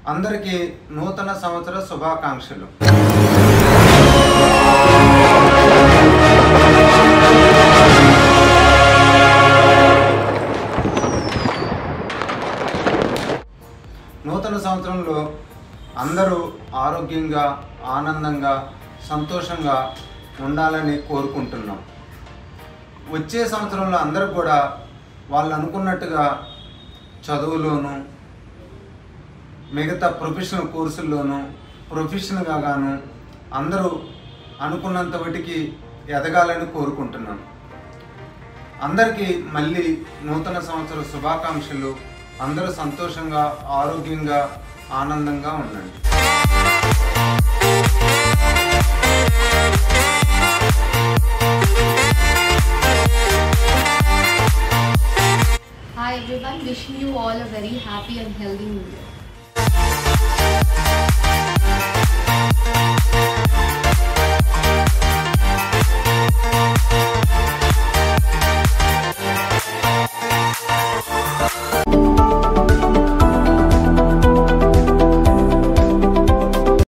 అందరికీ నూతన సంవత్సర శుభాకాంక్షలు నూతన సంవత్సరంలో అందరూ ఆరోగ్యంగా ఆనందంగా సంతోషంగా ఉండాలని కోరుకుంటున్నాం వచ్చే సంవత్సరంలో అందరూ కూడా వాళ్ళు అనుకున్నట్టుగా చదువులోను మిగతా ప్రొఫెషనల్ కోర్సుల్లోనూ ప్రొఫెషనల్గా గాను అందరూ అనుకున్నంత వాటికి ఎదగాలని కోరుకుంటున్నాను అందరికీ మళ్ళీ నూతన సంవత్సర శుభాకాంక్షలు అందరూ సంతోషంగా ఆరోగ్యంగా ఆనందంగా ఉండండి Hi everyone, wishing you all a very happy and healthy new year.